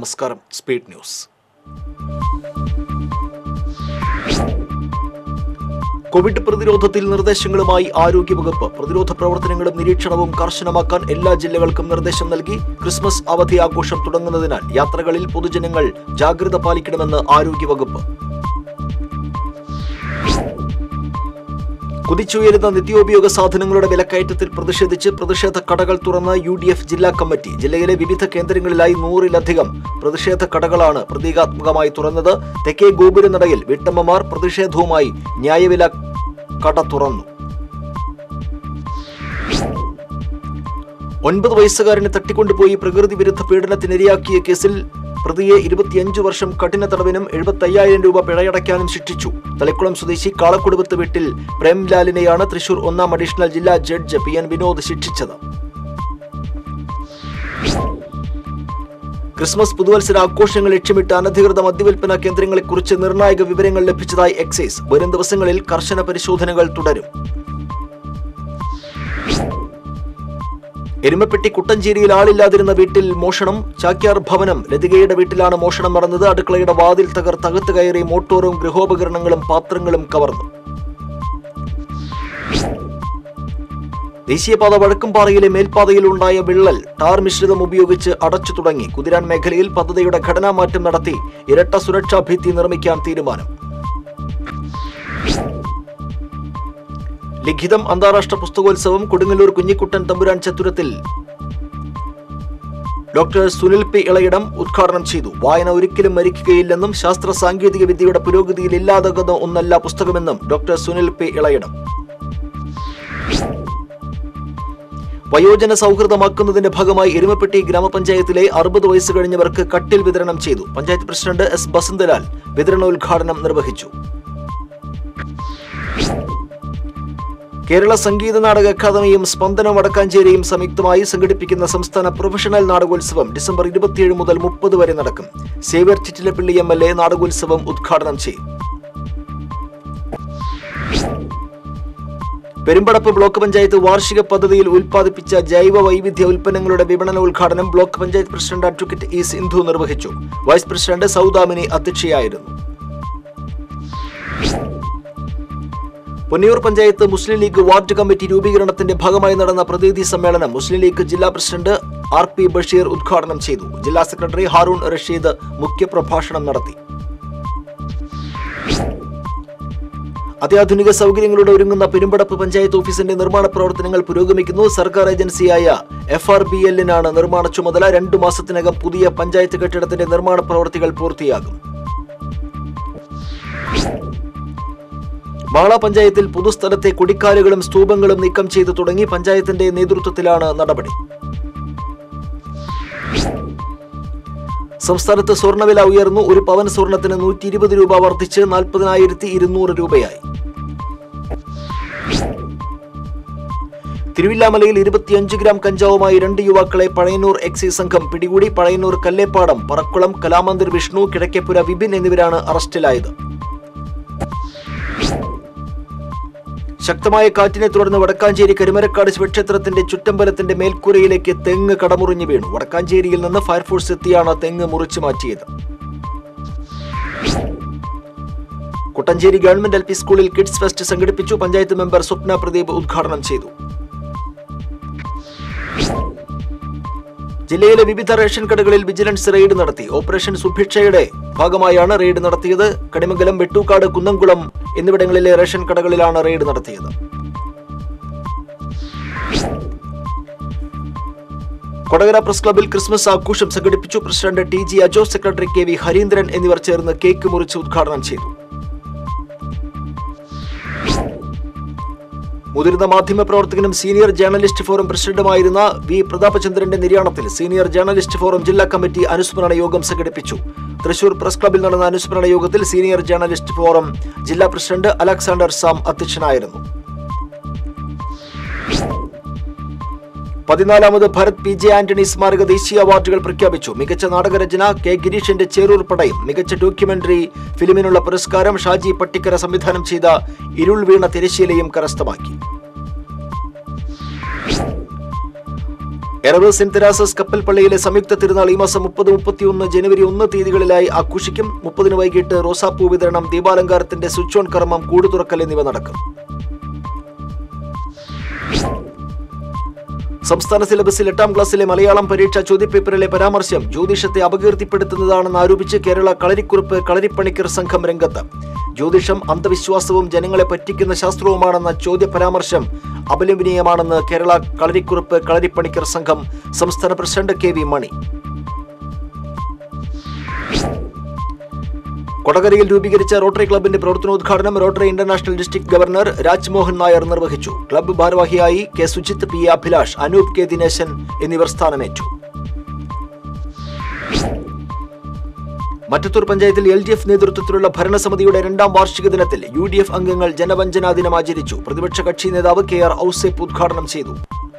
നമസ്കാരം speed news Covid പ്രതിരോധത്തിൽ നിർദ്ദേശങ്ങളുമായി ആരോഗ്യവകുപ്പ് പ്രതിരോധ പ്രവർത്തനങ്ങളും നിരീക്ഷണവും കർശനമാക്കാൻ എല്ലാ ജില്ലകൾക്കും നിർദ്ദേശം നൽകി ക്രിസ്മസ് അവധി ആഘോഷം തുടങ്ങുന്നതിനാൽ യാത്രകളിൽ പൊതുജനങ്ങൾ ജാഗ്രത പാലിക്കണമെന്ന് ആരോഗ്യവകുപ്പ് കുതിച്ചുയരുന്ന നിത്യോപയോഗ സാധനങ്ങളുടെ വിലക്കയറ്റത്തിൽ പ്രതിഷേധിച്ച് പ്രതിഷേധ കടകൾ തുറന്ന് യു ഡി എഫ് ജില്ലാ കമ്മിറ്റി ജില്ലയിലെ വിവിധ കേന്ദ്രങ്ങളിലായി നൂറിലധികം പ്രതിഷേധ കടകളാണ് പ്രതീകാത്മകമായി തുറന്നത് തെക്കേ ഗോപുരനടയിൽ വീട്ടമ്മമാർ പ്രതിഷേധവുമായി ന്യായവില കട തുറന്നു ഒൻപത് വയസ്സുകാരനെ തട്ടിക്കൊണ്ടുപോയി പ്രകൃതി വിരുദ്ധ പീഡനത്തിനിരയാക്കിയ കേസിൽ പ്രതിയെ ഇരുപത്തിയഞ്ചു വർഷം കഠിന തടവിനും എഴുപത്തയ്യായിരം രൂപ പിഴയടയ്ക്കാനും ശിക്ഷിച്ചു തളിക്കുളം സ്വദേശി കാളക്കുടുവത്ത് വീട്ടിൽ പ്രേംലാലിനെയാണ് തൃശൂർ ഒന്നാം അഡീഷണൽ ജില്ലാ ജഡ്ജ് പി എൻ വിനോദ് ശിക്ഷിച്ചത് ക്രിസ്മസ് പുതുവത്സര ആഘോഷങ്ങൾ ലക്ഷ്യമിട്ട് അനധികൃത മദ്യവിൽപ്പന കേന്ദ്രങ്ങളെക്കുറിച്ച് നിർണായക വിവരങ്ങൾ ലഭിച്ചതായി എക്സൈസ് വരും ദിവസങ്ങളിൽ കർശന പരിശോധനകൾ തുടരും എരുമപ്പെട്ടി കുട്ടഞ്ചേരിയിൽ ആളില്ലാതിരുന്ന വീട്ടിൽ മോഷണം ചാക്യാർ ഭവനം ലതികയുടെ വീട്ടിലാണ് മോഷണം നടന്നത് അടുക്കളയുടെ വാതിൽ തകർത്തകത്ത് കയറി മോട്ടോറും ഗൃഹോപകരണങ്ങളും പാത്രങ്ങളും കവർന്നു ദേശീയപാത വഴക്കുംപാറയിലെ മേൽപ്പാതയിൽ ഉണ്ടായ വിള്ളൽ ടാർ മിശ്രിതം ഉപയോഗിച്ച് അടച്ചു തുടങ്ങി കുതിരാൻ മേഖലയിൽ പദ്ധതിയുടെ ഘടനാമാറ്റം നടത്തി ഇരട്ട സുരക്ഷാ ഭിത്തി നിർമ്മിക്കാൻ തീരുമാനം ലിഖിതം അന്താരാഷ്ട്ര പുസ്തകോത്സവം കൊടുങ്ങല്ലൂർ കുഞ്ഞിക്കുട്ടൻ തമ്പുരാൻ ചത്തുരത്തിൽ ഡോക്ടർ സുനിൽ പി ഇളയിടം ഉദ്ഘാടനം ചെയ്തു വായന ഒരിക്കലും മരിക്കുകയില്ലെന്നും ശാസ്ത്ര സാങ്കേതിക വിദ്യയുടെ പുരോഗതിയിൽ ഇല്ലാതാകുന്ന ഒന്നല്ല പുസ്തകമെന്നും ഡോക്ടർ സുനിൽ പി ഇളയിടം വയോജന സൗഹൃദമാക്കുന്നതിന്റെ ഭാഗമായി എരുമപ്പെട്ടി ഗ്രാമപഞ്ചായത്തിലെ അറുപത് വയസ്സ് കഴിഞ്ഞവർക്ക് കട്ടിൽ വിതരണം ചെയ്തു പഞ്ചായത്ത് പ്രസിഡന്റ് എസ് ബസന്തലാൽ വിതരണോദ്ഘാടനം നിർവഹിച്ചു കേരള സംഗീത നാടക അക്കാദമിയും സ്പന്ദനം വടക്കാഞ്ചേരിയും സംയുക്തമായി സംഘടിപ്പിക്കുന്ന സംസ്ഥാന പ്രൊഫഷണൽ നാടകോത്സവം ഡിസംബർ ഇരുപത്തിയേഴ് മുതൽ മുപ്പത് വരെ നടക്കും Xavier Chittilappally M L A നാടകോത്സവം ഉദ്ഘാടനം ചെയ്യും പെരുമ്പടപ്പ് ബ്ലോക്ക് പഞ്ചായത്ത് വാർഷിക പദ്ധതിയിൽ ഉൽപ്പാദിപ്പിച്ച ജൈവ വൈവിധ്യ ഉൽപ്പന്നങ്ങളുടെ വിപണന ഉദ്ഘാടനം block panchayat president advocate E Sindhu നിർവഹിച്ചു വൈസ് പ്രസിഡന്റ് സൗദാമിനി അധ്യക്ഷയായിരുന്നു പൊന്നിയൂർ പഞ്ചായത്ത് മുസ്ലിം ലീഗ് വാർഡ് കമ്മിറ്റി രൂപീകരണത്തിന്റെ ഭാഗമായി നടന്ന പ്രതിനിധി സമ്മേളനം മുസ്ലിം ലീഗ് ജില്ലാ പ്രസിഡന്റ് ആർ പി ബഷീർ ഉദ്ഘാടനം ചെയ്തു ജില്ലാ സെക്രട്ടറി ഹാറൂൺ റഷീദ് മുഖ്യപ്രഭാഷണം നടത്തി അത്യാധുനിക സൗകര്യങ്ങളോടെ ഒരുങ്ങുന്ന പെരുമ്പടപ്പ് പഞ്ചായത്ത് ഓഫീസിന്റെ നിർമ്മാണ പ്രവർത്തനങ്ങൾ പുരോഗമിക്കുന്നു സർക്കാർ ഏജൻസിയായ എഫ് ആർ ബി എല്ലിനാണ് നിർമ്മാണ ചുമതല രണ്ടു മാസത്തിനകം പുതിയ പഞ്ചായത്ത് കെട്ടിടത്തിന്റെ നിർമ്മാണ പ്രവൃത്തികൾ പൂർത്തിയാകും മാള പഞ്ചായത്തിൽ പൊതുസ്ഥലത്തെ കുടിക്കാലുകളും സ്തൂപങ്ങളും നീക്കം ചെയ്തു തുടങ്ങി പഞ്ചായത്തിന്റെ നേതൃത്വത്തിലാണ് നടപടി സംസ്ഥാനത്ത് സ്വർണ്ണവില ഉയർന്നു ഒരു പവൻ സ്വർണത്തിന് നൂറ്റി ഇരുപത് രൂപ വർദ്ധിച്ച് നാൽപ്പതിനായിരത്തി ഇരുന്നൂറ് രൂപയായി തിരുവില്ലാമലയിൽ ഇരുപത്തിയഞ്ച് ഗ്രാം കഞ്ചാവുമായി രണ്ട് യുവാക്കളെ പഴയന്നൂർ എക്സൈസ് സംഘം പിടികൂടി പഴയന്നൂർ കല്ലേപ്പാടം പറക്കുളം കലാമന്ദിർ വിഷ്ണു കിഴക്കേപ്പുര വിപിൻ എന്നിവരാണ് അറസ്റ്റിലായത് ശക്തമായ കാറ്റിനെ തുടർന്ന് വടക്കാഞ്ചേരി കരുമരക്കാട് ശിവക്ഷേത്രത്തിന്റെ ചുറ്റമ്പലത്തിന്റെ മേൽക്കൂരയിലേക്ക് തെങ്ങ് കടമുറിഞ്ഞു വീണു വടക്കാഞ്ചേരിയിൽ നിന്ന് ഫയർഫോഴ്സ് എത്തിയാണ് തെങ്ങ് മുറിച്ചു മാറ്റിയത് കുട്ടഞ്ചേരി ഗവൺമെന്റ് എൽ പി സ്കൂളിൽ കിഡ്സ് ഫെസ്റ്റ് സംഘടിപ്പിച്ചു പഞ്ചായത്ത് മെമ്പർ സ്വപ്ന പ്രദീപ് ഉദ്ഘാടനം ചെയ്തു ജില്ലയിലെ വിവിധ റേഷൻ കടകളിൽ വിജിലൻസ് റെയ്ഡ് നടത്തി ഓപ്പറേഷൻ സുഭിക്ഷയുടെ ഭാഗമായാണ് റെയ്ഡ് നടത്തിയത് കണിമംഗലം വെട്ടൂക്കാട് കുന്നംകുളം എന്നിവിടങ്ങളിലെ റേഷൻ കടകളിലാണ് റെയ്ഡ് നടത്തിയത് കൊടകര പ്രസ് ക്ലബിൽ ക്രിസ്മസ് ആഘോഷം സംഘടിപ്പിച്ചു president T G Ajo secretary K V Harindran എന്നിവർ ചേർന്ന് കേക്ക് മുറിച്ച് ഉദ്ഘാടനം ചെയ്തു മുതിർന്ന മാധ്യമ പ്രവർത്തകനും സീനിയർ ജേർണലിസ്റ്റ് ഫോറം പ്രസിഡന്റുമായിരുന്ന വി പ്രതാപചന്ദ്രന്റെ നിര്യാണത്തിൽ സീനിയർ ജേർണലിസ്റ്റ് ഫോറം ജില്ലാ കമ്മിറ്റി അനുസ്മരണ യോഗം സംഘടിപ്പിച്ചു തൃശൂർ പ്രസ് ക്ലബിൽ നടന്ന അനുസ്മരണ യോഗത്തിൽ സീനിയർ ജേർണലിസ്റ്റ് ഫോറം ജില്ലാ പ്രസിഡന്റ് അലക്സാണ്ടർ സാം അധ്യക്ഷനായിരുന്നു പതിനാലാമത് ഭരത് പി ജെ ആന്റണി സ്മാരക ദേശീയ അവാർഡുകൾ പ്രഖ്യാപിച്ചു മികച്ച നാടകരചന കെ ഗിരീഷിന്റെ ചേരൂർ പടയും മികച്ച ഡോക്യുമെന്ററി ഫിലിമിനുള്ള പുരസ്കാരം ഷാജി പട്ടിക്കര സംവിധാനം ചെയ്ത ഇരുൾ വീണ തിരശ്ശീലയും കരസ്ഥമാക്കി എറവ് സെന്റ് തെരാസസ് കപ്പൽപ്പള്ളിയിലെ സംയുക്ത തിരുനാൾ ഈ മാസം മുപ്പത് മുപ്പത്തിയൊന്ന് ജനുവരി ഒന്ന് തീയതികളിലായി ആഘോഷിക്കും മുപ്പതിന് വൈകിട്ട് റോസാപ്പൂ വിതരണം ദീപാലങ്കാരത്തിന്റെ സ്വിച്ച് ഓൺ കർമ്മം കൂട് തുറക്കൽ എന്നിവ നടക്കും സംസ്ഥാന സിലബസിൽ എട്ടാം ക്ലാസ്സിലെ മലയാളം പരീക്ഷാ ചോദ്യപേപ്പറിലെ പരാമർശം ജ്യോതിഷത്തെ അപകീർത്തിപ്പെടുത്തുന്നതാണെന്ന് ആരോപിച്ച് കേരള കളരിക്കുറിപ്പ് കളരിപ്പണിക്കർ സംഘം രംഗത്ത് ജ്യോതിഷം അന്ധവിശ്വാസവും ജനങ്ങളെ പറ്റിക്കുന്ന ശാസ്ത്രവുമാണെന്ന ചോദ്യ പരാമർശം അപലപനീയമാണെന്ന് കേരള കളരിക്കുറിപ്പ് കളരിപ്പണിക്കർ സംഘം സംസ്ഥാന പ്രസിഡന്റ് കെ വി മണി കൊടകരയിൽ രൂപീകരിച്ച റോട്ടറി ക്ലബിന്റെ പ്രവർത്തനോദ്ഘാടനം Rotary international district governor Rajmohan Nair നിർവഹിച്ചു ക്ലബ്ബ് ഭാരവാഹിയായി K Sujith P Abhilash Anoop K Dineshan എന്നിവർ സ്ഥാനമേറ്റു മറ്റത്തൂർ പഞ്ചായത്തിൽ എൽ ഡി എഫ് നേതൃത്വത്തിലുള്ള ഭരണസമിതിയുടെ രണ്ടാം വാർഷിക ദിനത്തിൽ യു ഡി എഫ് അംഗങ്ങൾ ജനവഞ്ചനാ ദിനം ആചരിച്ചു പ്രതിപക്ഷ കക്ഷി നേതാവ് കെ ആർ ഔസേപ്പ് ഉദ്ഘാടനം ചെയ്തു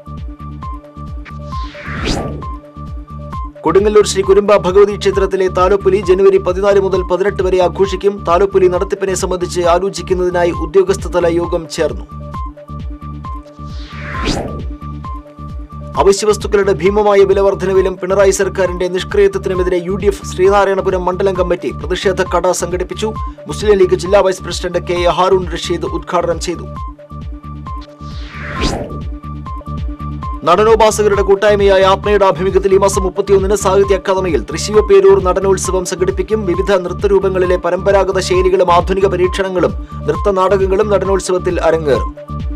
കൊടുങ്ങല്ലൂർ ശ്രീ കുരുമ്പ ഭഗവതി ക്ഷേത്രത്തിലെ താലോപ്പുലി ജനുവരി പതിനാല് മുതൽ പതിനെട്ട് വരെ ആഘോഷിക്കും താലോപ്പുലി നടത്തിപ്പിനെ സംബന്ധിച്ച് ആലോചിക്കുന്നതിനായി ഉദ്യോഗസ്ഥതല യോഗം ചേർന്നു അവശ്യവസ്തുക്കളുടെ ഭീമമായ വിലവർദ്ധനവിലും പിണറായി സർക്കാരിന്റെ നിഷ്ക്രിയത്വത്തിനുമെതിരെ യു ഡി എഫ് ശ്രീനാരായണപുരം മണ്ഡലം കമ്മിറ്റി പ്രതിഷേധ കട സംഘടിപ്പിച്ചു മുസ്ലിം ലീഗ് ജില്ലാ vice president K A Haroon Rasheed ഉദ്ഘാടനം ചെയ്തു നടനോപാസകരുടെ കൂട്ടായ്മയായ ആത്മയുടെ ആഭിമുഖ്യത്തിൽ ഈ മാസം മുപ്പത്തിയൊന്നിന് സാഹിത്യ അക്കാദമിയിൽ തൃശൂർ പേരൂർ നടനോത്സവം സംഘടിപ്പിക്കും വിവിധ നൃത്തരൂപങ്ങളിലെ പരമ്പരാഗത ശൈലികളും ആധുനിക പരീക്ഷണങ്ങളും നൃത്തനാടകങ്ങളും നടനോത്സവത്തിൽ അരങ്ങേറും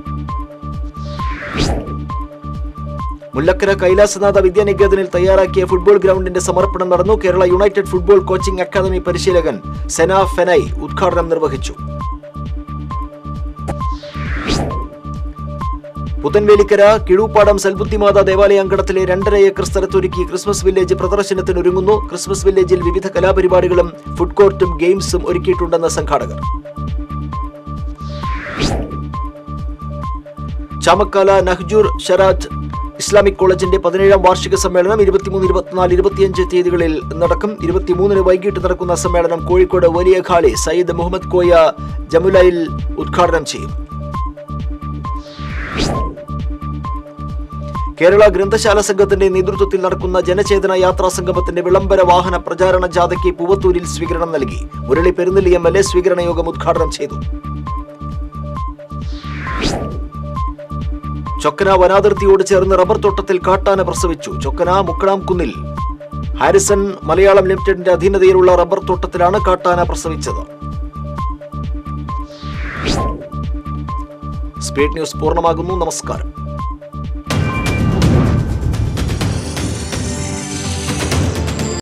മുല്ലക്കര കൈലാസനാഥ വിദ്യാനികേതനിൽ തയ്യാറാക്കിയ ഫുട്ബോൾ ഗ്രൗണ്ടിന്റെ സമർപ്പണം നടന്നു Kerala united football coaching academy പരിശീലകൻ സെന ഫെനൈ ഉദ്ഘാടനം നിർവഹിച്ചു പുതൻവേലിക്കര കിഴൂപ്പാടം സൽബുദ്ധിമാത ദേവാലയ അങ്കണത്തിലെ രണ്ടര ഏക്കർ സ്ഥലത്തൊരുക്കി ക്രിസ്മസ് വില്ലേജ് പ്രദർശനത്തിന് ഒരുങ്ങുന്നു ക്രിസ്മസ് വില്ലേജിൽ വിവിധ കലാപരിപാടികളും ഫുഡ് കോർട്ടും ഗെയിംസും ഒരുക്കിയിട്ടുണ്ടെന്ന് സംഘാടകർ ചാമക്കാല നഹ്ജൂർ ഷറാജ് ഇസ്ലാമിക് കോളേജിന്റെ പതിനേഴാം വാർഷിക സമ്മേളനം ഇരുപത്തിമൂന്ന് ഇരുപത്തിനാല് ഇരുപത്തിയഞ്ച് തീയതികളിൽ നടക്കും ഇരുപത്തിമൂന്നിന് വൈകിട്ട് നടക്കുന്ന സമ്മേളനം കോഴിക്കോട് വലിയ ഖാളി സയ്യിദ് മുഹമ്മദ് കോയ ജമുലയിൽ ഉദ്ഘാടനം ചെയ്യും കേരള ഗ്രന്ഥശാല സംഘത്തിന്റെ നേതൃത്വത്തിൽ നടക്കുന്ന ജനചേതന യാത്രാ സംഗമത്തിന്റെ വിളംബര വാഹന പ്രചാരണ ജാഥയ്ക്ക് പൂവത്തൂരിൽ സ്വീകരണം നൽകി Murali Perunnelli M L A സ്വീകരണ യോഗം ഉദ്ഘാടനം ചെയ്തു ചൊക്കന വനാതിർത്തിയോട് ചേർന്ന് റബ്ബർ തോട്ടത്തിൽ കാട്ടാന പ്രസവിച്ചു ചൊക്കന മുക്കടാം കുന്നിൽ ഹാരിസൺ മലയാളം ലിമിറ്റഡിന്റെ അധീനതയിലുള്ള റബ്ബർ തോട്ടത്തിലാണ് കാട്ടാന പ്രസവിച്ചത് സ്പീഡ് ന്യൂസ് പൂർണ്ണമാകുന്നു നമസ്കാരം